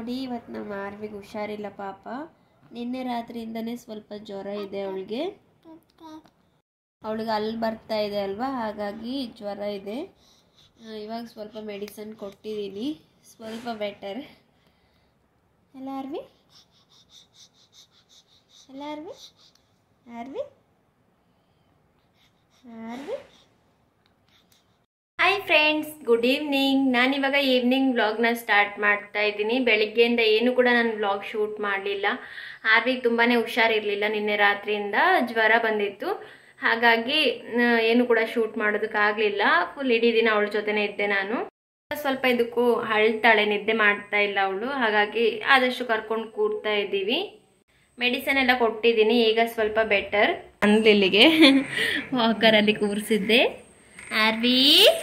ನೋಡಿ ಇವತ್ತು ನಮ್ಮ ಆರ್ವಿಗೆ ಹುಷಾರಿಲ್ಲ ಪಾಪ ನಿನ್ನೆ ರಾತ್ರಿಯಿಂದನೇ ಸ್ವಲ್ಪ ಜ್ವರ ಇದೆ ಅವಳಿಗೆ ಅವಳಿಗೆ ಅಲ್ಲಿ ಬರ್ತಾ ಇದೆ ಅಲ್ವಾ ಹಾಗಾಗಿ ಜ್ವರ ಇದೆ ಆ, ಇವಾಗ ಸ್ವಲ್ಪ ಮೆಡಿಸನ್ ಕೊಟ್ಟಿದ್ದೀನಿ ಸ್ವಲ್ಪ ಬೆಟರ್ ಎಲ್ಲ ಆರ್ವಿ ಎಲ್ಲ ಆರ್ವಿ ಆರ್ವಿ ಆರ್ವಿ ಹಾಯ್ ಫ್ರೆಂಡ್ಸ್ ಗುಡ್ ಈವ್ನಿಂಗ್ ನಾನಿವಾಗ ಈವ್ನಿಂಗ್ ವ್ಲಾಗ್ನ ಸ್ಟಾರ್ಟ್ ಮಾಡ್ತಾ ಇದ್ದೀನಿ ಬೆಳಿಗ್ಗೆಯಿಂದ ಏನು ಕೂಡ ನಾನು ವ್ಲಾಗ್ ಶೂಟ್ ಮಾಡಲಿಲ್ಲ ಆರ್ವಿಗೆ ತುಂಬಾ ಹುಷಾರಿರಲಿಲ್ಲ ನಿನ್ನೆ ರಾತ್ರಿಯಿಂದ ಜ್ವರ ಬಂದಿತ್ತು ಹಾಗಾಗಿ ಆ, ಏನು ಕೂಡ ಶೂಟ್ ಮಾಡೋದಕ್ಕಾಗಲಿಲ್ಲ ಫುಲ್ ಇಡೀ ದಿನ ಅವಳ ಜೊತೆನೇ ಇದ್ದೆ ನಾನು ಸ್ವಲ್ಪ ಇದಕ್ಕೂ ಅಳ್ತಾಳೆ ನಿದ್ದೆ ಮಾಡ್ತಾ ಇಲ್ಲ ಅವಳು ಹಾಗಾಗಿ ಆದಷ್ಟು ಕರ್ಕೊಂಡು ಕೂರ್ತಾ ಇದ್ದೀವಿ ಮೆಡಿಸನ್ ಎಲ್ಲ ಕೊಟ್ಟಿದ್ದೀನಿ ಈಗ ಸ್ವಲ್ಪ ಬೆಟರ್ ಅಂದ್ಲಿಲ್ಲಿಗೆ ವಾಕರಲ್ಲಿ ಕೂರಿಸಿದ್ದೆ ಆರ್ವಿ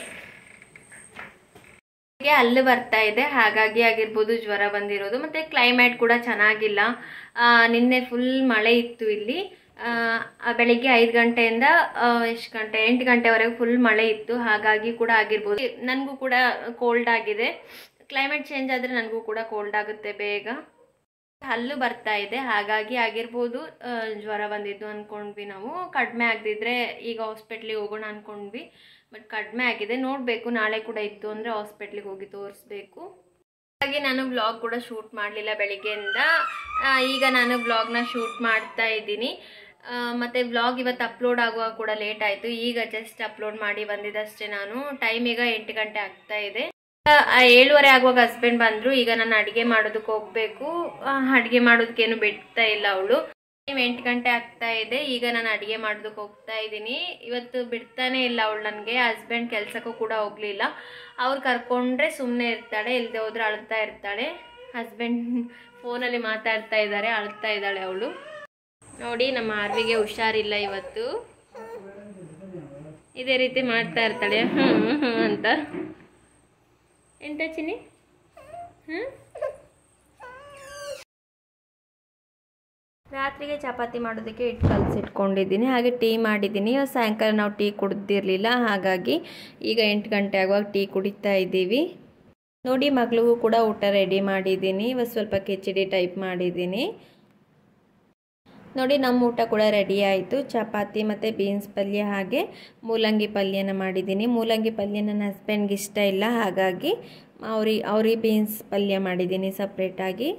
ಗೆ ಹಲ್ಲು ಬರ್ತಾ ಇದೆ ಹಾಗಾಗಿ ಆಗಿರ್ಬೋದು ಜ್ವರ ಬಂದಿರೋದು ಮತ್ತೆ ಕ್ಲೈಮೇಟ್ ಕೂಡ ಚೆನ್ನಾಗಿಲ್ಲ ಆ, ನಿನ್ನೆ ಫುಲ್ ಮಳೆ ಇತ್ತು ಇಲ್ಲಿ ಆ, ಆ ಬೆಳಿಗ್ಗೆ ಐದು ಗಂಟೆಯಿಂದ ಎಷ್ಟು ಗಂಟೆ ಎಂಟು ಗಂಟೆವರೆಗೆ ಫುಲ್ ಮಳೆ ಇತ್ತು ಹಾಗಾಗಿ ಕೂಡ ಆಗಿರ್ಬೋದು ನನಗೂ ಕೂಡ ಕೋಲ್ಡ್ ಆಗಿದೆ ಕ್ಲೈಮೇಟ್ ಚೇಂಜ್ ಆದರೆ ನನಗೂ ಕೂಡ ಕೋಲ್ಡ್ ಆಗುತ್ತೆ ಬೇಗ ಹಲ್ಲು ಬರ್ತಾ ಇದೆ ಹಾಗಾಗಿ ಆಗಿರ್ಬೋದು ಆ, ಜ್ವರ ಬಂದಿದ್ದು ಅಂದ್ಕೊಂಡ್ವಿ ನಾವು ಕಡಿಮೆ ಆಗದಿದ್ರೆ ಈಗ ಹಾಸ್ಪಿಟ್ಲಿಗೆ ಹೋಗೋಣ ಅಂದ್ಕೊಂಡ್ವಿ ಬಟ್ ಕಡಿಮೆ ಆಗಿದೆ ನೋಡಬೇಕು ನಾಳೆ ಕೂಡ ಇತ್ತು ಅಂದರೆ ಹಾಸ್ಪಿಟ್ಲಿಗೆ ಹೋಗಿ ತೋರಿಸ್ಬೇಕು ಹಾಗಾಗಿ ನಾನು ವ್ಲಾಗ್ ಕೂಡ ಶೂಟ್ ಮಾಡಲಿಲ್ಲ ಬೆಳಿಗ್ಗೆಯಿಂದ ಆ, ಈಗ ನಾನು ವ್ಲಾಗ್ನ ಶೂಟ್ ಮಾಡ್ತಾ ಇದ್ದೀನಿ ಆ, ಮತ್ತೆ ವ್ಲಾಗ್ ಇವತ್ತು ಅಪ್ಲೋಡ್ ಆಗುವಾಗ ಕೂಡ ಲೇಟ್ ಆಯಿತು ಈಗ ಜಸ್ಟ್ ಅಪ್ಲೋಡ್ ಮಾಡಿ ಬಂದಿದ್ದಷ್ಟೇ ನಾನು ಟೈಮ್ ಈಗ ಎಂಟು ಗಂಟೆ ಆಗ್ತಾ ಇದೆ ಆ, ಏಳುವರೆ ಆಗುವಾಗ ಹಸ್ಬೆಂಡ್ ಬಂದ್ರು ಈಗ ನಾನು ಅಡಿಗೆ ಮಾಡೋದಕ್ಕೆ ಹೋಗ್ಬೇಕು ಆ, ಅಡಿಗೆ ಮಾಡೋದಕ್ಕೇನು ಬಿಡ್ತಾ ಇಲ್ಲ ಅವಳು ಟೈಮ್ ಎಂಟು ಗಂಟೆ ಆಗ್ತಾ ಇದೆ ಈಗ ನಾನು ಅಡಿಗೆ ಮಾಡೋದಕ್ಕೆ ಹೋಗ್ತಾ ಇದ್ದೀನಿ ಇವತ್ತು ಬಿಡ್ತಾನೆ ಇಲ್ಲ ಅವಳು ನನಗೆ ಹಸ್ಬೆಂಡ್ ಕೆಲ್ಸಕ್ಕೂ ಕೂಡ ಹೋಗ್ಲಿಲ್ಲ ಅವ್ರು ಕರ್ಕೊಂಡ್ರೆ ಸುಮ್ಮನೆ ಇರ್ತಾಳೆ ಇಲ್ಲದೆ ಹೋದ್ರೆ ಅಳ್ತಾ ಇರ್ತಾಳೆ ಹಸ್ಬೆಂಡ್ ಫೋನಲ್ಲಿ ಮಾತಾಡ್ತಾ ಇದ್ದಾರೆ ಅಳ್ತಾ ಇದ್ದಾಳೆ ಅವಳು ನೋಡಿ ನಮ್ಮ ಆರ್ವಿಗೆ ಹುಷಾರಿಲ್ಲ ಇವತ್ತು ಇದೇ ರೀತಿ ಮಾಡ್ತಾ ಇರ್ತಾಳೆ ಹ್ಞೂ ಹ್ಞೂ ಅಂತ ಎಂತ ಚಿನ್ನಿ ಹ್ಞೂ ರಾತ್ರಿಗೆ ಚಪಾತಿ ಮಾಡೋದಕ್ಕೆ ಹಿಟ್ಟು ಕಲಸಿಟ್ಕೊಂಡಿದ್ದೀನಿ ಹಾಗೆ ಟೀ ಮಾಡಿದ್ದೀನಿ ಇವತ್ತು ಸಾಯಂಕಾಲ ನಾವು ಟೀ ಕುಡ್ದಿರಲಿಲ್ಲ ಹಾಗಾಗಿ ಈಗ ಎಂಟು ಗಂಟೆ ಆಗುವಾಗ ಟೀ ಕುಡಿತಾ ಇದ್ದೀವಿ ನೋಡಿ ಮಗಳಿಗೂ ಕೂಡ ಊಟ ರೆಡಿ ಮಾಡಿದ್ದೀನಿ ಇವತ್ತು ಸ್ವಲ್ಪ ಕಿಚಡಿ ಟೈಪ್ ಮಾಡಿದ್ದೀನಿ ನೋಡಿ ನಮ್ಮ ಊಟ ಕೂಡ ರೆಡಿ ಆಯಿತು ಚಪಾತಿ ಮತ್ತು ಬೀನ್ಸ್ ಪಲ್ಯ ಹಾಗೆ ಮೂಲಂಗಿ ಪಲ್ಯನ ಮಾಡಿದ್ದೀನಿ ಮೂಲಂಗಿ ಪಲ್ಯ ನನ್ನ ಹಸ್ಬೆಂಡ್ಗೆ ಇಷ್ಟ ಇಲ್ಲ ಹಾಗಾಗಿ ಅವ್ರಿಗೆ ಅವ್ರಿಗೆ ಬೀನ್ಸ್ ಪಲ್ಯ ಮಾಡಿದ್ದೀನಿ ಸಪ್ರೇಟಾಗಿ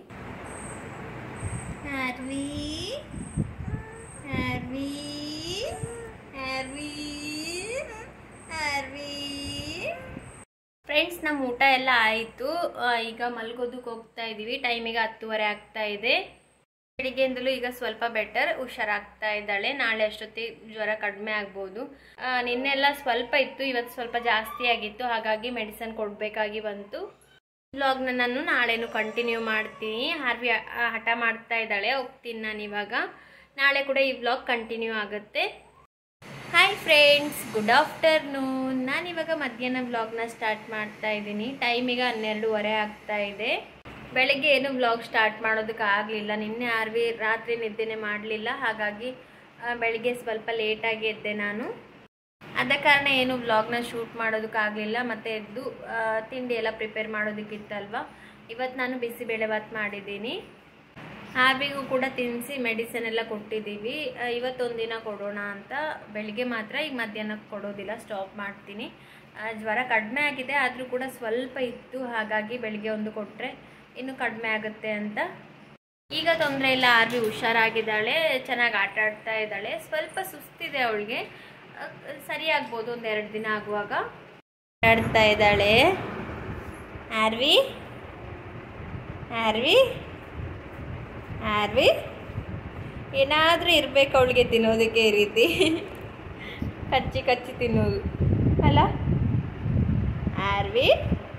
ಹ್ಯಾರ್ವಿ ಹ್ಯಾರ್ವಿ ಹ್ಯಾರ್ವಿ ಹ್ಯಾರ್ವಿ ಫ್ರೆಂಡ್ಸ್ ನಮ್ಮ ಊಟ ಎಲ್ಲ ಆಯಿತು ಈಗ ಮಲ್ಗೋದಕ್ಕೆ ಹೋಗ್ತಾ ಇದ್ದೀವಿ ಟೈಮಿಗೆ ಹತ್ತುವರೆ ಆಗ್ತಾ ಇದೆ ಬೆಳಿಗ್ಗೆಯಿಂದಲೂ ಈಗ ಸ್ವಲ್ಪ ಬೆಟರ್ ಹುಷಾರಾಗ್ತಾ ಇದ್ದಾಳೆ ನಾಳೆ ಅಷ್ಟೊತ್ತಿಗೆ ಜ್ವರ ಕಡಿಮೆ ಆಗ್ಬೋದು ಆ, ನಿನ್ನೆಲ್ಲ ಸ್ವಲ್ಪ ಇತ್ತು ಇವತ್ತು ಸ್ವಲ್ಪ ಜಾಸ್ತಿ ಆಗಿತ್ತು ಹಾಗಾಗಿ ಮೆಡಿಸನ್ ಕೊಡಬೇಕಾಗಿ ಬಂತು ವ್ಲಾಗ್ನ ನಾನು ನಾಳೆನೂ ಕಂಟಿನ್ಯೂ ಮಾಡ್ತೀನಿ ಹಾರ್ವಿ ಆ, ಹಠ ಮಾಡ್ತಾ ಇದ್ದಾಳೆ ಹೋಗ್ತೀನಿ ನಾನು ಇವಾಗ ನಾಳೆ ಕೂಡ ಈ ವ್ಲಾಗ್ ಕಂಟಿನ್ಯೂ ಆಗುತ್ತೆ ಹಾಯ್ ಫ್ರೆಂಡ್ಸ್ ಗುಡ್ ಆಫ್ಟರ್ನೂನ್ ನಾನಿವಾಗ ಮಧ್ಯಾಹ್ನ ವ್ಲಾಗ್ನ ಸ್ಟಾರ್ಟ್ ಮಾಡ್ತಾ ಇದ್ದೀನಿ ಟೈಮಿಗೆ ಹನ್ನೆರಡೂವರೆ ಆಗ್ತಾ ಇದೆ ಬೆಳಗ್ಗೆ ಏನು ವ್ಲಾಗ್ ಸ್ಟಾರ್ಟ್ ಮಾಡೋದಕ್ಕೆ ಆಗಲಿಲ್ಲ ನಿನ್ನೆ ಆರ್ವಿ ರಾತ್ರಿ ನಿದ್ದೆನೆ ಮಾಡಲಿಲ್ಲ ಹಾಗಾಗಿ ಆ, ಬೆಳಿಗ್ಗೆ ಸ್ವಲ್ಪ ಲೇಟಾಗಿ ಎದ್ದೆ ನಾನು ಆದ ಕಾರಣ ಏನು ವ್ಲಾಗ್ನ ಶೂಟ್ ಮಾಡೋದಕ್ಕಾಗಲಿಲ್ಲ ಮತ್ತು ಎದ್ದು ಆ, ತಿಂಡಿ ಎಲ್ಲ ಪ್ರಿಪೇರ್ ಮಾಡೋದಕ್ಕಿತ್ತಲ್ವ ಇವತ್ತು ನಾನು ಬಿಸಿಬೇಳೆ ಭಾತ್ ಮಾಡಿದ್ದೀನಿ ಆರ್ವಿಗೂ ಕೂಡ ತಿನ್ನಿಸಿ ಮೆಡಿಸಿನ್ ಎಲ್ಲ ಕೊಟ್ಟಿದ್ದೀವಿ ಆ, ಇವತ್ತೊಂದು ದಿನ ಕೊಡೋಣ ಅಂತ ಬೆಳಿಗ್ಗೆ ಮಾತ್ರ ಈಗ ಮಧ್ಯಾಹ್ನಕ್ಕೆ ಕೊಡೋದಿಲ್ಲ ಸ್ಟಾಪ್ ಮಾಡ್ತೀನಿ ಆ, ಜ್ವರ ಕಡಿಮೆ ಆಗಿದೆ ಆದರೂ ಕೂಡ ಸ್ವಲ್ಪ ಇತ್ತು ಹಾಗಾಗಿ ಬೆಳಿಗ್ಗೆ ಒಂದು ಕೊಟ್ಟರೆ ಇನ್ನೂ ಕಡಿಮೆ ಆಗುತ್ತೆ ಅಂತ ಈಗ ತೊಂದರೆ ಇಲ್ಲ ಆರ್ವಿ ಹುಷಾರಾಗಿದ್ದಾಳೆ ಚೆನ್ನಾಗಿ ಆಟ ಆಡ್ತಾ ಇದ್ದಾಳೆ ಸ್ವಲ್ಪ ಸುಸ್ತಿದೆ ಅವಳಿಗೆ ಸರಿ ಆಗ್ಬೋದು ಒಂದು ಎರಡು ದಿನ ಆಗುವಾಗ ಆಡ್ತಾ ಇದ್ದಾಳೆ ಆರ್ವಿ ಆರ್ವಿ ಆರ್ವಿ ಏನಾದರೂ ಇರಬೇಕು ಅವಳಿಗೆ ತಿನ್ನೋದಕ್ಕೆ ಈ ರೀತಿ ಕಚ್ಚಿ ಕಚ್ಚಿ ತಿನ್ನೋದು ಅಲ್ಲ ಆರ್ವಿ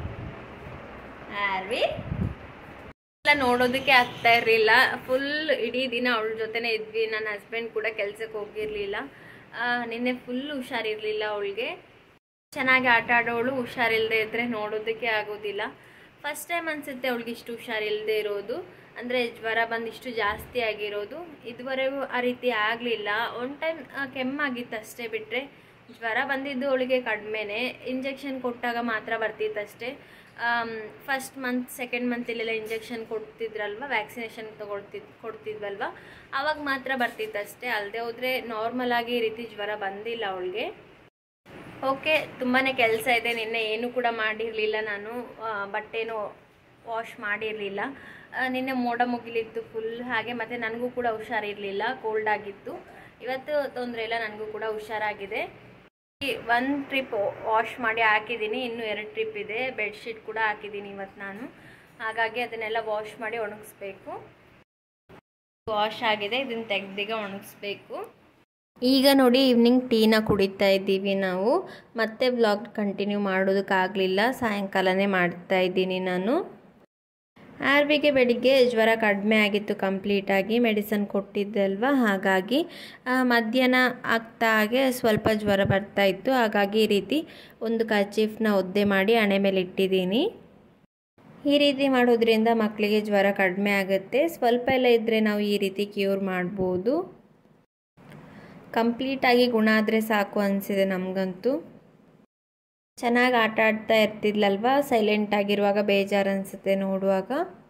ಆರ್ವಿ ಎಲ್ಲ ನೋಡೋದಕ್ಕೆ ಆಗ್ತಾ ಇರಲಿಲ್ಲ ಫುಲ್ ಇಡೀ ದಿನ ಅವಳ ಜೊತೆನೇ ಇದ್ವಿ ನನ್ನ ಹಸ್ಬೆಂಡ್ ಕೂಡ ಕೆಲ್ಸಕ್ಕೆ ಹೋಗಿರಲಿಲ್ಲ ನಿನ್ನೆ ಫುಲ್ ಹುಷಾರಿರಲಿಲ್ಲ ಅವಳಿಗೆ ಚೆನ್ನಾಗಿ ಆಟ ಆಡೋಳು ಹುಷಾರಿಲ್ಲದೆ ಇದ್ದರೆ ನೋಡೋದಕ್ಕೆ ಆಗೋದಿಲ್ಲ ಫಸ್ಟ್ ಟೈಮ್ ಅನಿಸುತ್ತೆ ಅವಳಿಗೆ ಇಷ್ಟು ಹುಷಾರಿಲ್ಲದೆ ಇರೋದು ಅಂದರೆ ಜ್ವರ ಬಂದಿಷ್ಟು ಜಾಸ್ತಿ ಆಗಿರೋದು ಇದುವರೆಗೂ ಆ ರೀತಿ ಆಗಲಿಲ್ಲ ಒನ್ ಟೈಮ್ ಕೆಮ್ಮಾಗಿತ್ತು ಅಷ್ಟೇ ಬಿಟ್ಟರೆ ಜ್ವರ ಬಂದಿದ್ದು ಅವಳಿಗೆ ಕಡಿಮೆನೆ ಇಂಜೆಕ್ಷನ್ ಕೊಟ್ಟಾಗ ಮಾತ್ರ ಬರ್ತಿತ್ತಷ್ಟೇ ಫಸ್ಟ್ ಮಂತ್ ಸೆಕೆಂಡ್ ಮಂತಲ್ಲೆಲ್ಲ ಇಂಜೆಕ್ಷನ್ ಕೊಡ್ತಿದ್ರಲ್ವ ವ್ಯಾಕ್ಸಿನೇಷನ್ ತೊಗೊಳ್ತಿದ್ ಕೊಡ್ತಿದ್ವಲ್ವ ಆವಾಗ ಮಾತ್ರ ಬರ್ತಿತ್ತು ಅಷ್ಟೇ ಅಲ್ಲದೆ ಹೋದರೆ ನಾರ್ಮಲ್ ಆಗಿ ಈ ರೀತಿ ಜ್ವರ ಬಂದಿಲ್ಲ ಅವಳಿಗೆ ಓಕೆ ತುಂಬಾ ಕೆಲಸ ಇದೆ ನಿನ್ನೆ ಏನು ಕೂಡ ಮಾಡಿರಲಿಲ್ಲ ನಾನು ಆ, ಬಟ್ಟೆನೂ ವಾಶ್ ಮಾಡಿರಲಿಲ್ಲ ನಿನ್ನೆ ಮೋಡ ಮುಗಿಲಿತ್ತು ಫುಲ್ ಹಾಗೆ ಮತ್ತು ನನಗೂ ಕೂಡ ಹುಷಾರಿರಲಿಲ್ಲ ಕೋಲ್ಡ್ ಆಗಿತ್ತು ಇವತ್ತು ತೊಂದರೆ ಇಲ್ಲ ನನಗೂ ಕೂಡ ಹುಷಾರಾಗಿದೆ ಒಂದು ಟ್ರಿಪ್ ವಾಶ್ ಮಾಡಿ ಹಾಕಿದ್ದೀನಿ ಇನ್ನೂ ಎರಡು ಟ್ರಿಪ್ ಇದೆ ಬೆಡ್ಶೀಟ್ ಕೂಡ ಹಾಕಿದ್ದೀನಿ ಇವತ್ತು ನಾನು ಹಾಗಾಗಿ ಅದನ್ನೆಲ್ಲ ವಾಶ್ ಮಾಡಿ ಒಣಗಿಸ್ಬೇಕು ವಾಶ್ ಆಗಿದೆ ಇದನ್ನು ತೆಗ್ದೀಗ ಒಣಗಿಸ್ಬೇಕು ಈಗ ನೋಡಿ ಈವ್ನಿಂಗ್ ಟೀನ ಕುಡಿತಾ ಇದ್ದೀವಿ ನಾವು ಮತ್ತೆ ಬ್ಲಾಗ್ ಕಂಟಿನ್ಯೂ ಮಾಡೋದಕ್ಕಾಗಲಿಲ್ಲ ಸಾಯಂಕಾಲನೇ ಮಾಡ್ತಾ ಇದ್ದೀನಿ ನಾನು ಆರ್ಬಿಗೆ ಬೆಳಿಗ್ಗೆ ಜ್ವರ ಕಡಿಮೆ ಆಗಿತ್ತು ಕಂಪ್ಲೀಟಾಗಿ ಮೆಡಿಸನ್ ಕೊಟ್ಟಿದ್ದಲ್ವ ಹಾಗಾಗಿ ಆ, ಮಧ್ಯಾಹ್ನ ಆಗ್ತಾ ಹಾಗೆ ಸ್ವಲ್ಪ ಜ್ವರ ಬರ್ತಾ ಇತ್ತು ಹಾಗಾಗಿ ಈ ರೀತಿ ಒಂದು ಕಚೀಫ್ನ ಒದ್ದೆ ಮಾಡಿ ಹಣೆ ಮೇಲೆ ಇಟ್ಟಿದ್ದೀನಿ ಈ ರೀತಿ ಮಾಡೋದ್ರಿಂದ ಮಕ್ಕಳಿಗೆ ಜ್ವರ ಕಡಿಮೆ ಆಗುತ್ತೆ ಸ್ವಲ್ಪ ಎಲ್ಲ ಇದ್ದರೆ ನಾವು ಈ ರೀತಿ ಕ್ಯೂರ್ ಮಾಡ್ಬೋದು ಕಂಪ್ಲೀಟಾಗಿ ಗುಣ ಆದರೆ ಸಾಕು ಅನಿಸಿದೆ ನಮಗಂತೂ ಚೆನ್ನಾಗಿ ಆಟ ಆಡ್ತಾ ಇರ್ತಿದ್ಲಲ್ವ ಸೈಲೆಂಟ್ ಆಗಿರುವಾಗ ಬೇಜಾರು ಅನಿಸುತ್ತೆ ನೋಡುವಾಗ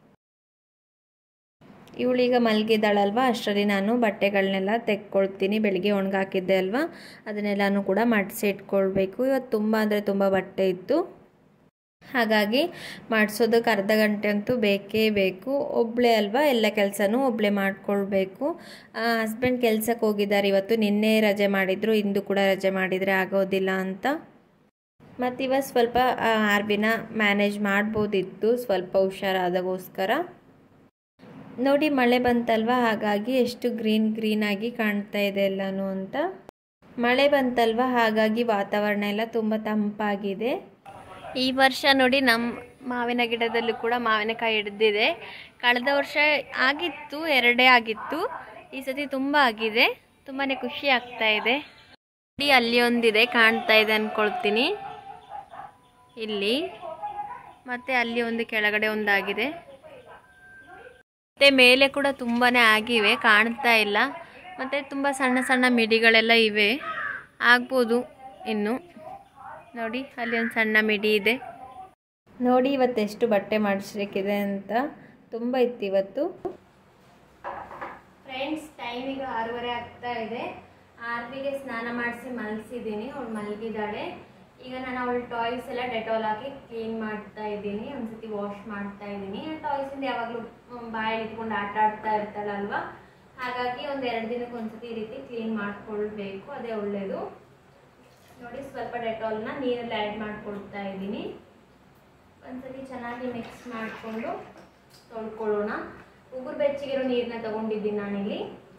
ಇವಳೀಗ ಮಲಗಿದ್ದಾಳಲ್ವ ಅಷ್ಟರಲ್ಲಿ ನಾನು ಬಟ್ಟೆಗಳನ್ನೆಲ್ಲ ತೆಕ್ಕೊಳ್ತೀನಿ ಬೆಳಿಗ್ಗೆ ಒಣಗಾಕಿದ್ದೆ ಅಲ್ವಾ ಅದನ್ನೆಲ್ಲನೂ ಕೂಡ ಮಡಿಸಿ ಇಟ್ಕೊಳ್ಬೇಕು ಇವತ್ತು ತುಂಬ ಅಂದರೆ ತುಂಬ ಬಟ್ಟೆ ಇತ್ತು ಹಾಗಾಗಿ ಮಾಡಿಸೋದಕ್ಕೆ ಅರ್ಧ ಗಂಟೆ ಅಂತೂ ಬೇಕೇ ಬೇಕು ಒಬ್ಬಳೇ ಅಲ್ವಾ ಎಲ್ಲ ಕೆಲಸನೂ ಒಬ್ಬಳೇ ಮಾಡ್ಕೊಳ್ಬೇಕು ಹಸ್ಬೆಂಡ್ ಕೆಲಸಕ್ಕೆ ಹೋಗಿದ್ದಾರೆ ಇವತ್ತು ನಿನ್ನೆ ರಜೆ ಮಾಡಿದರು ಇಂದು ಕೂಡ ರಜೆ ಮಾಡಿದರೆ ಆಗೋದಿಲ್ಲ ಅಂತ ಮತ್ತು ಇವತ್ತು ಸ್ವಲ್ಪ ಆರ್ಬಿನ ಮ್ಯಾನೇಜ್ ಮಾಡ್ಬೋದಿತ್ತು ಸ್ವಲ್ಪ ಹುಷಾರಾದಾಗೋಸ್ಕರ ನೋಡಿ ಮಳೆ ಬಂತಲ್ವ ಹಾಗಾಗಿ ಎಷ್ಟು ಗ್ರೀನ್ ಗ್ರೀನಾಗಿ ಕಾಣ್ತಾ ಇದೆ ಎಲ್ಲನೂ ಅಂತ ಮಳೆ ಬಂತಲ್ವ ಹಾಗಾಗಿ ವಾತಾವರಣ ಎಲ್ಲ ತುಂಬ ತಂಪಾಗಿದೆ ಈ ವರ್ಷ ನೋಡಿ ನಮ್ಮ ಮಾವಿನ ಗಿಡದಲ್ಲೂ ಕೂಡ ಮಾವಿನಕಾಯಿ ಹಿಡ್ದಿದೆ ಕಳೆದ ವರ್ಷ ಆಗಿತ್ತು ಎರಡೇ ಆಗಿತ್ತು ಈ ಸತಿ ತುಂಬ ಆಗಿದೆ ತುಂಬಾ ಖುಷಿ ಆಗ್ತಾ ಇದೆ ನೋಡಿ ಅಲ್ಲಿ ಒಂದಿದೆ ಕಾಣ್ತಾ ಇದೆ ಅಂದ್ಕೊಳ್ತೀನಿ ಇಲ್ಲಿ ಮತ್ತು ಅಲ್ಲಿ ಒಂದು ಕೆಳಗಡೆ ಒಂದಾಗಿದೆ ಮತ್ತು ಮೇಲೆ ಕೂಡ ತುಂಬಾ ಆಗಿವೆ ಕಾಣ್ತಾ ಇಲ್ಲ ಮತ್ತು ತುಂಬ ಸಣ್ಣ ಸಣ್ಣ ಮಿಡಿಗಳೆಲ್ಲ ಇವೆ ಆಗ್ಬೋದು ಇನ್ನು ನೋಡಿ ಅಲ್ಲಿ ಒಂದು ಸಣ್ಣ ಮಿಡಿ ಇದೆ ನೋಡಿ ಇವತ್ತೆಷ್ಟು ಬಟ್ಟೆ ಮಾಡಿಸ್ಲಿಕ್ಕಿದೆ ಅಂತ ತುಂಬ ಇತ್ತು ಇವತ್ತು ಫ್ರೆಂಡ್ಸ್ ಟೈಮ್ ಈಗ ಆರೂವರೆ ಆಗ್ತಾ ಇದೆ ಆರ್ವಿಗೆ ಸ್ನಾನ ಮಾಡಿಸಿ ಮಲಗಿಸಿದ್ದೀನಿ ಅವಳು ಮಲಗಿದ್ದಾಳೆ ಈಗ ನಾನು ಅವಳ ಟಾಯ್ಸ್ ಎಲ್ಲ ಡೆಟಾಲ್ ಹಾಕಿ ಕ್ಲೀನ್ ಮಾಡ್ತಾ ಇದ್ದೀನಿ ಒಂದ್ಸತಿ ವಾಶ್ ಮಾಡ್ತಾ ಇದ್ದೀನಿ ಟಾಯ್ಸಿಂದ ಯಾವಾಗಲೂ ಬಾಯಲ್ಲಿ ಇಟ್ಕೊಂಡು ಆಟ ಆಡ್ತಾ ಇರ್ತಾಳಲ್ವಾ ಹಾಗಾಗಿ ಒಂದು ಎರಡು ದಿನಕ್ಕೆ ಒಂದ್ಸತಿ ಈ ರೀತಿ ಕ್ಲೀನ್ ಮಾಡ್ಕೊಳ್ಬೇಕು ಅದೇ ಒಳ್ಳೆಯದು ನೋಡಿ ಸ್ವಲ್ಪ ಡೆಟಾಲ್ನ ನೀರಲ್ಲಿ ಆ್ಯಡ್ ಮಾಡ್ಕೊಳ್ತಾ ಇದ್ದೀನಿ ಒಂದ್ಸತಿ ಚೆನ್ನಾಗಿ ಮಿಕ್ಸ್ ಮಾಡಿಕೊಂಡು ತೊಳ್ಕೊಳ್ಳೋಣ ಉಗುರು ಬೆಚ್ಚಗಿರೋ ನೀರನ್ನ ತಗೊಂಡಿದ್ದೀನಿ ನಾನಿಲ್ಲಿ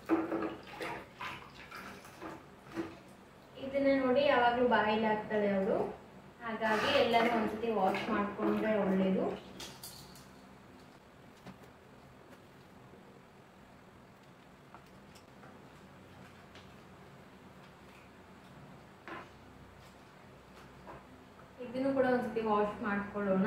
ಇದನ್ನ ನೋಡಿ ಯಾವಾಗಲೂ ಬಾಯಲ್ಲಿ ಹಾಕ್ತಾಳೆ ಅವಳು ಹಾಗಾಗಿ ಎಲ್ಲರೂ ಒಂದ್ಸತಿ ವಾಶ್ ಮಾಡಿಕೊಂಡ್ರೆ ಒಳ್ಳೆಯದು ಇದನ್ನು ಕೂಡ ಒಂದ್ಸತಿ ವಾಶ್ ಮಾಡ್ಕೊಳ್ಳೋಣ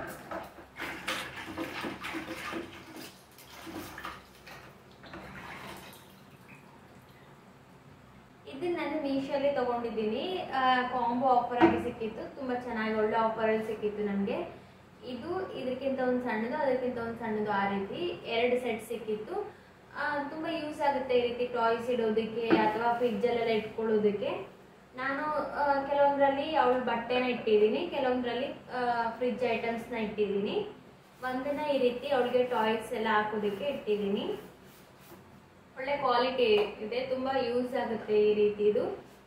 ಇದನ್ನ ನಾನು ಮೀಶೋಲ್ಲಿ ತಗೊಂಡಿದ್ದೀನಿ ಕಾಂಬೋ ಆಫರ್ ಆಗಿ ಸಿಕ್ಕಿತ್ತು ತುಂಬಾ ಚೆನ್ನಾಗಿ ಒಳ್ಳೆ ಆಫರಲ್ಲಿ ಸಿಕ್ಕಿತ್ತು ನನಗೆ ಇದು ಇದಕ್ಕಿಂತ ಒಂದು ಸಣ್ಣದು ಅದಕ್ಕಿಂತ ಒಂದು ಸಣ್ಣದು ಆ ರೀತಿ ಎರಡು ಸೆಟ್ ಸಿಕ್ಕಿತ್ತು ಆ, ತುಂಬಾ ಯೂಸ್ ಆಗುತ್ತೆ ಈ ರೀತಿ ಟಾಯ್ಸ್ ಇಡೋದಕ್ಕೆ ಅಥವಾ ಫ್ರಿಜ್ಜಲ್ಲೆಲ್ಲ ಇಟ್ಕೊಳ್ಳೋದಕ್ಕೆ ನಾನು ಆ, ಕೆಲವೊಂದ್ರಲ್ಲಿ ಅವಳ ಬಟ್ಟೆನ ಇಟ್ಟಿದ್ದೀನಿ ಕೆಲವೊಂದ್ರಲ್ಲಿ ಫ್ರಿಜ್ ಐಟಮ್ಸ್ನ ಇಟ್ಟಿದ್ದೀನಿ ಒಂದನ್ನ ಈ ರೀತಿ ಅವಳಿಗೆ ಟಾಯ್ಸ್ ಎಲ್ಲ ಹಾಕೋದಕ್ಕೆ ಇಟ್ಟಿದ್ದೀನಿ ಒಳ್ಳೆ ಕ್ವಾಲಿಟಿ ಇದೆ ತುಂಬಾ ಯೂಸ್ ಆಗುತ್ತೆ ಈ ರೀತಿ ಇದು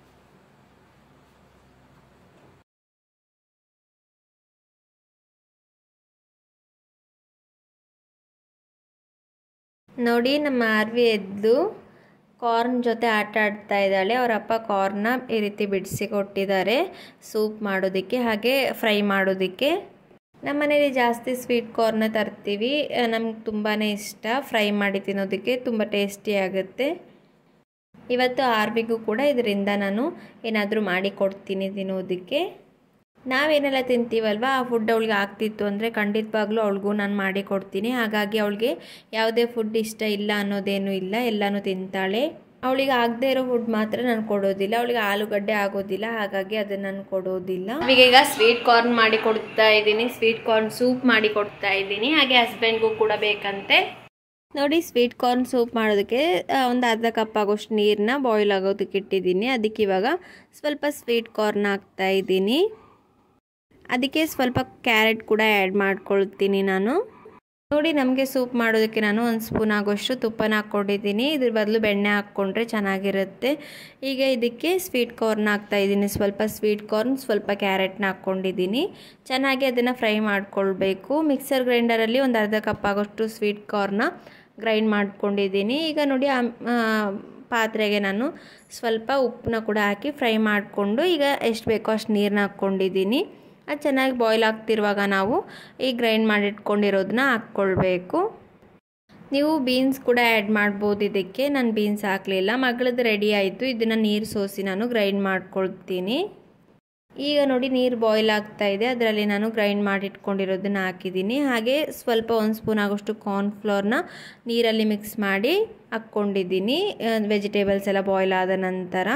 ನೋಡಿ ನಮ್ಮ ಆರ್ವಿ ಎದ್ದು ಕಾರ್ನ್ ಜೊತೆ ಆಟ ಆಡ್ತಾ ಇದ್ದಾಳೆ ಅವರ ಅಪ್ಪ ಕಾರ್ನ ಈ ರೀತಿ ಬಿಡಿಸಿ ಕೊಟ್ಟಿದ್ದಾರೆ ಸೂಪ್ ಮಾಡೋದಕ್ಕೆ ಹಾಗೆ ಫ್ರೈ ಮಾಡೋದಕ್ಕೆ ನಮ್ಮ ಮನೇಲಿ ಜಾಸ್ತಿ ಸ್ವೀಟ್ ಕಾರ್ನ ತರ್ತೀವಿ ನಮ್ಗೆ ತುಂಬಾ ಇಷ್ಟ ಫ್ರೈ ಮಾಡಿ ತಿನ್ನೋದಕ್ಕೆ ತುಂಬ ಟೇಸ್ಟಿ ಆಗುತ್ತೆ ಇವತ್ತು ಆರ್ಬಿಗೂ ಕೂಡ ಇದರಿಂದ ನಾನು ಏನಾದರೂ ಮಾಡಿ ಕೊಡ್ತೀನಿ ತಿನ್ನೋದಕ್ಕೆ ನಾವೇನೆಲ್ಲ ತಿಂತೀವಲ್ವ ಆ ಫುಡ್ ಅವಳಿಗೆ ಆಗ್ತಿತ್ತು ಅಂದರೆ ಖಂಡಿತವಾಗ್ಲೂ ಅವಳಿಗೂ ನಾನು ಮಾಡಿ ಕೊಡ್ತೀನಿ ಹಾಗಾಗಿ ಅವಳಿಗೆ ಯಾವುದೇ ಫುಡ್ ಇಷ್ಟ ಇಲ್ಲ ಅನ್ನೋದೇನು ಇಲ್ಲ ಎಲ್ಲನೂ ತಿಂತಾಳೆ ಅವಳಿಗೆ ಆಗದೆ ಇರೋ ಫುಡ್ ಮಾತ್ರ ನಾನು ಕೊಡೋದಿಲ್ಲ ಅವಳಿಗೆ ಆಲೂಗಡ್ಡೆ ಆಗೋದಿಲ್ಲ ಹಾಗಾಗಿ ಅದನ್ನು ನಾನು ಕೊಡೋದಿಲ್ಲ ಈಗ ಸ್ವೀಟ್ ಕಾರ್ನ್ ಮಾಡಿ ಕೊಡ್ತಾ ಇದ್ದೀನಿ ಸ್ವೀಟ್ ಕಾರ್ನ್ ಸೂಪ್ ಮಾಡಿ ಕೊಡ್ತಾ ಇದ್ದೀನಿ ಹಾಗೆ ಹಸ್ಬೆಂಡ್ಗೂ ಕೂಡ ಬೇಕಂತೆ ನೋಡಿ ಸ್ವೀಟ್ ಕಾರ್ನ್ ಸೂಪ್ ಮಾಡೋದಕ್ಕೆ ಒಂದು ಅರ್ಧ ಕಪ್ ಆಗೋಷ್ಟು ನೀರನ್ನ ಬಾಯ್ಲ್ ಆಗೋದಕ್ಕೆ ಇಟ್ಟಿದ್ದೀನಿ ಅದಕ್ಕೆ ಇವಾಗ ಸ್ವಲ್ಪ ಸ್ವೀಟ್ ಕಾರ್ನ್ ಹಾಕ್ತಾ ಇದ್ದೀನಿ ಅದಕ್ಕೆ ಸ್ವಲ್ಪ ಕ್ಯಾರೆಟ್ ಕೂಡ ಆ್ಯಡ್ ಮಾಡ್ಕೊಳ್ತೀನಿ ನಾನು ನೋಡಿ ನಮಗೆ ಸೂಪ್ ಮಾಡೋದಕ್ಕೆ ನಾನು ಒಂದು ಸ್ಪೂನ್ ಆಗೋಷ್ಟು ತುಪ್ಪನ ಹಾಕ್ಕೊಂಡಿದ್ದೀನಿ ಇದ್ರ ಬದಲು ಬೆಣ್ಣೆ ಹಾಕ್ಕೊಂಡ್ರೆ ಚೆನ್ನಾಗಿರುತ್ತೆ ಈಗ ಇದಕ್ಕೆ ಸ್ವೀಟ್ ಕಾರ್ನ್ ಹಾಕ್ತಾ ಇದ್ದೀನಿ ಸ್ವಲ್ಪ ಸ್ವೀಟ್ ಕಾರ್ನ್ ಸ್ವಲ್ಪ ಕ್ಯಾರೆಟ್ನ ಹಾಕ್ಕೊಂಡಿದ್ದೀನಿ ಚೆನ್ನಾಗಿ ಅದನ್ನು ಫ್ರೈ ಮಾಡ್ಕೊಳ್ಬೇಕು ಮಿಕ್ಸರ್ ಗ್ರೈಂಡರಲ್ಲಿ ಒಂದು ಅರ್ಧ ಕಪ್ ಆಗೋಷ್ಟು ಸ್ವೀಟ್ ಕಾರ್ನ ಗ್ರೈಂಡ್ ಮಾಡ್ಕೊಂಡಿದ್ದೀನಿ ಈಗ ನೋಡಿ ಪಾತ್ರೆಗೆ ನಾನು ಸ್ವಲ್ಪ ಉಪ್ಪನ್ನ ಕೂಡ ಹಾಕಿ ಫ್ರೈ ಮಾಡಿಕೊಂಡು ಈಗ ಎಷ್ಟು ಬೇಕೋ ಅಷ್ಟು ನೀರನ್ನ ಹಾಕ್ಕೊಂಡಿದ್ದೀನಿ ಅದು ಚೆನ್ನಾಗಿ ಬಾಯ್ಲ್ ಆಗ್ತಿರುವಾಗ ನಾವು ಈ ಗ್ರೈಂಡ್ ಮಾಡಿಟ್ಕೊಂಡಿರೋದನ್ನ ಹಾಕ್ಕೊಳ್ಬೇಕು ನೀವು ಬೀನ್ಸ್ ಕೂಡ ಆ್ಯಡ್ ಮಾಡ್ಬೋದು ಇದಕ್ಕೆ ನಾನು ಬೀನ್ಸ್ ಹಾಕಲಿಲ್ಲ ಮಗಳದ್ದು ರೆಡಿ ಆಯಿತು ಇದನ್ನು ನೀರು ಸೋಸಿ ನಾನು ಗ್ರೈಂಡ್ ಮಾಡ್ಕೊಳ್ತೀನಿ ಈಗ ನೋಡಿ ನೀರು ಬಾಯ್ಲ್ ಆಗ್ತಾ ಇದೆ ಅದರಲ್ಲಿ ನಾನು ಗ್ರೈಂಡ್ ಮಾಡಿಟ್ಕೊಂಡಿರೋದನ್ನ ಹಾಕಿದ್ದೀನಿ ಹಾಗೆ ಸ್ವಲ್ಪ ಒಂದು ಸ್ಪೂನ್ ಆಗೋಷ್ಟು ಕಾರ್ನ್ಫ್ಲೋರ್ನ ನೀರಲ್ಲಿ ಮಿಕ್ಸ್ ಮಾಡಿ ಹಾಕ್ಕೊಂಡಿದ್ದೀನಿ ವೆಜಿಟೇಬಲ್ಸ್ ಎಲ್ಲ ಬಾಯ್ಲ್ ಆದ ನಂತರ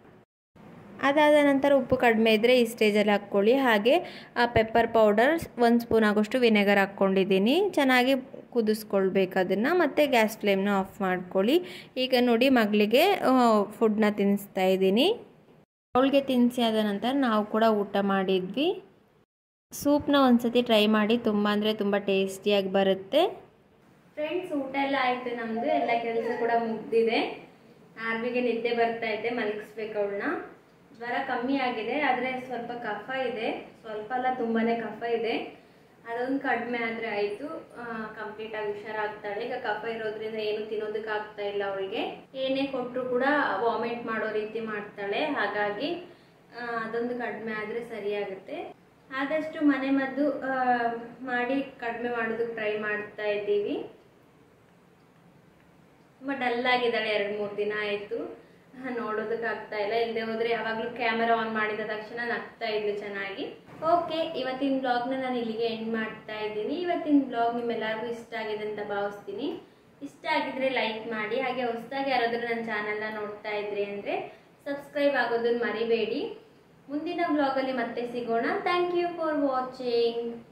ಅದಾದ ನಂತರ ಉಪ್ಪು ಕಡಿಮೆ ಇದ್ದರೆ ಈ ಸ್ಟೇಜಲ್ಲಿ ಹಾಕ್ಕೊಳ್ಳಿ ಹಾಗೆ ಪೆಪ್ಪರ್ ಪೌಡರ್ ಒಂದು ಸ್ಪೂನ್ ಆಗೋಷ್ಟು ವಿನೆಗರ್ ಹಾಕ್ಕೊಂಡಿದ್ದೀನಿ ಚೆನ್ನಾಗಿ ಕುದಿಸ್ಕೊಳ್ಬೇಕು ಅದನ್ನು ಮತ್ತು ಗ್ಯಾಸ್ ಫ್ಲೇಮ್ನ ಆಫ್ ಮಾಡ್ಕೊಳ್ಳಿ ಈಗ ನೋಡಿ ಮಗಳಿಗೆ ಫುಡ್ನ ತಿನ್ನಿಸ್ತಾ ಇದ್ದೀನಿ ಅವಳಿಗೆ ತಿನ್ನಿಸಿ ಆದ ನಂತರ ನಾವು ಕೂಡ ಊಟ ಮಾಡಿದ್ವಿ ಸೂಪ್ನ ಒಂದ್ಸತಿ ಟ್ರೈ ಮಾಡಿ ತುಂಬ ಅಂದರೆ ತುಂಬ ಟೇಸ್ಟಿಯಾಗಿ ಬರುತ್ತೆ ಫ್ರೆಂಡ್ಸ್ ಊಟ ಎಲ್ಲ ಆಯಿತು ನಮ್ಮದು ಎಲ್ಲ ಕೆಲಸ ಕೂಡ ಮುಗ್ದಿದೆ ಆರ್ವಿಗೆ ನಿದ್ದೆ ಬರ್ತಾ ಇದೆ ಮಲಗಿಸ್ಬೇಕು ಅವಳನ್ನ ಜ್ವರ ಕಮ್ಮಿ ಆಗಿದೆ ಆದರೆ ಸ್ವಲ್ಪ ಕಫ ಇದೆ ಸ್ವಲ್ಪ ಅಲ್ಲ ತುಂಬಾ ಕಫ ಇದೆ ಅದೊಂದು ಕಡಿಮೆ ಆದರೆ ಆಯಿತು ಕಂಪ್ಲೀಟಾಗಿ ಹುಷಾರಾಗ್ತಾಳೆ ಈಗ ಕಫ ಇರೋದ್ರಿಂದ ಏನು ತಿನ್ನೋದಕ್ಕೆ ಆಗ್ತಾ ಇಲ್ಲ ಅವಳಿಗೆ ಏನೇ ಕೊಟ್ಟರು ಕೂಡ ವಾಮಿಟ್ ಮಾಡೋ ರೀತಿ ಮಾಡ್ತಾಳೆ ಹಾಗಾಗಿ ಅದೊಂದು ಕಡಿಮೆ ಆದರೆ ಸರಿಯಾಗುತ್ತೆ ಆದಷ್ಟು ಮನೆ ಮದ್ದು ಮಾಡಿ ಕಡಿಮೆ ಮಾಡೋದಕ್ಕೆ ಟ್ರೈ ಮಾಡ್ತಾ ಇದ್ದೀವಿ ತುಂಬ ಡಲ್ ಆಗಿದ್ದಾಳೆ ಎರಡು ಮೂರು ದಿನ ಆಯಿತು ನೋಡೋದಕ್ಕೆ ಆಗ್ತಾ ಇಲ್ಲ ಇಲ್ಲದೆ ಹೋದ್ರೆ ಯಾವಾಗಲೂ ಕ್ಯಾಮರಾ ಆನ್ ಮಾಡಿದ ತಕ್ಷಣ ನಗ್ತಾ ಇದ್ಲು ಚೆನ್ನಾಗಿ ಓಕೆ ಇವತ್ತಿನ ಬ್ಲಾಗ್ನ ನಾನು ಇಲ್ಲಿಗೆ ಎಂಡ್ ಮಾಡ್ತಾ ಇದ್ದೀನಿ ಇವತ್ತಿನ ಬ್ಲಾಗ್ ನಿಮ್ಮೆಲ್ಲರಿಗೂ ಇಷ್ಟ ಆಗಿದೆ ಅಂತ ಭಾವಿಸ್ತೀನಿ ಇಷ್ಟ ಆಗಿದ್ರೆ ಲೈಕ್ ಮಾಡಿ ಹಾಗೆ ಹೊಸದಾಗಿ ಯಾರಾದರೂ ನನ್ನ ಚಾನಲ್ನ ನೋಡ್ತಾ ಇದ್ರಿ ಅಂದರೆ ಸಬ್ಸ್ಕ್ರೈಬ್ ಆಗೋದನ್ನು ಮರಿಬೇಡಿ ಮುಂದಿನ ಬ್ಲಾಗಲ್ಲಿ ಮತ್ತೆ ಸಿಗೋಣ ಥ್ಯಾಂಕ್ ಯು ಫಾರ್ ವಾಚಿಂಗ್